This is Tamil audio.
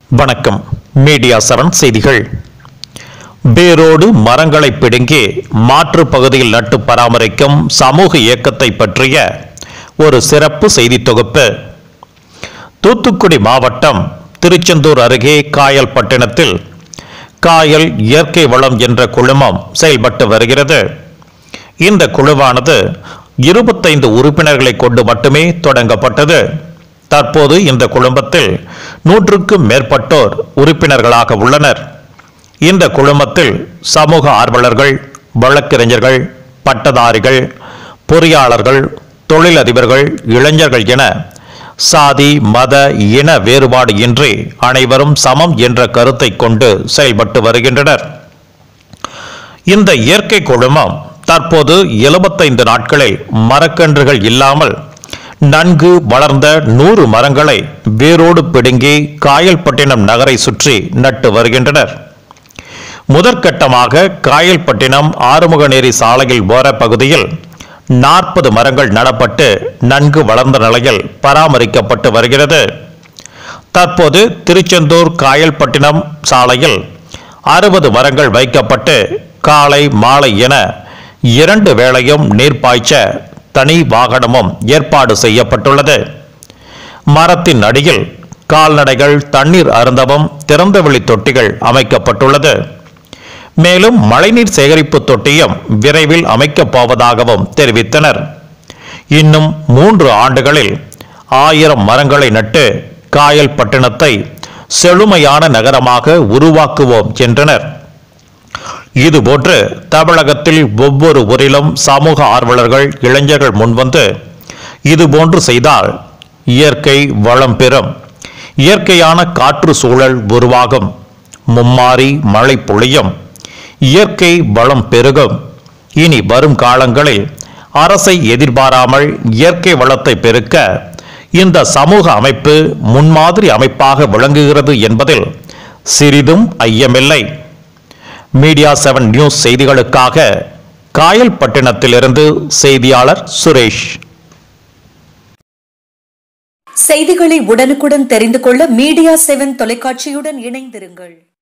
வணக்கம் மீடியா செவன் செய்திகள் வேரோடு மரங்களை பிடுங்கி மாற்று பகுதியில் நட்டு பராமரிக்கும் சமூக இயக்கத்தை பற்றிய ஒரு சிறப்பு செய்தி தொகுப்பு தூத்துக்குடி மாவட்டம் திருச்செந்தூர் அருகே காயல்பட்டினத்தில் காயல் இயற்கை வளம் என்ற குழுமம் செயல்பட்டு வருகிறது இந்த குழுவானது இருபத்தைந்து உறுப்பினர்களை கொண்டு மட்டுமே தொடங்கப்பட்டது தற்போது இந்த குழுமத்தில் நூற்றுக்கும் மேற்பட்டோர் உறுப்பினர்களாக உள்ளனர் இந்த குழுமத்தில் சமூக ஆர்வலர்கள் வழக்கறிஞர்கள் பட்டதாரிகள் பொறியாளர்கள் தொழிலதிபர்கள் இளைஞர்கள் என சாதி மத இன வேறுபாடு இன்றி அனைவரும் சமம் என்ற கருத்தை கொண்டு செயல்பட்டு வருகின்றனர் இந்த இயற்கை குழுமம் தற்போது 75 நாட்களில் மரக்கன்றுகள் இல்லாமல் நன்கு வளர்ந்த நூறு மரங்களை வேரோடு பிடுங்கி காயல்பட்டினம் நகரை சுற்றி நட்டு வருகின்றனர் முதற்கட்டமாக காயல்பட்டினம் ஆறுமுகநேரி சாலையில் ஓர பகுதியில் நாற்பது மரங்கள் நடப்பட்டு நன்கு வளர்ந்த நிலையில் பராமரிக்கப்பட்டு வருகிறது தற்போது திருச்செந்தூர் காயல்பட்டினம் சாலையில் அறுபது மரங்கள் வைக்கப்பட்டு காலை மாலை என இரண்டு வேளையும் நீர் பாய்ச்ச தனி வாகனமும் ஏற்பாடு செய்யப்பட்டுள்ளது மரத்தின் அடியில் கால்நடைகள் தண்ணீர் அருந்தவும் திறந்தவெளி தொட்டிகள் அமைக்கப்பட்டுள்ளது மேலும் மழைநீர் சேகரிப்பு தொட்டியும் விரைவில் அமைக்கப் போவதாகவும் தெரிவித்தனர் இன்னும் மூன்று ஆண்டுகளில் ஆயிரம் மரங்களை நட்டு காயல்பட்டினத்தை செழுமையான நகரமாக உருவாக்குவோம் என்றனர் இதுபோன்று தமிழகத்தில் ஒவ்வொரு ஊரிலும் சமூக ஆர்வலர்கள் இளைஞர்கள் முன்வந்து இதுபோன்று செய்தால் இயற்கை வளம் பெறும் இயற்கையான காற்று சூழல் உருவாகும் மும்மாரி மழை பொழியும் இயற்கை வளம் பெருகும் இனி வரும் காலங்களில் அரசை எதிர்பாராமல் இயற்கை வளத்தை பெருக்க இந்த சமூக அமைப்பு முன்மாதிரி அமைப்பாக விளங்குகிறது என்பதில் சிறிதும் ஐயமில்லை மீடியா செவன் நியூஸ் செய்திகளுக்காக காயல்பட்டினத்திலிருந்து செய்தியாளர் சுரேஷ் செய்திகளை உடனுக்குடன் தெரிந்து கொள்ள மீடியா செவன் தொலைக்காட்சியுடன் இணைந்திருங்கள்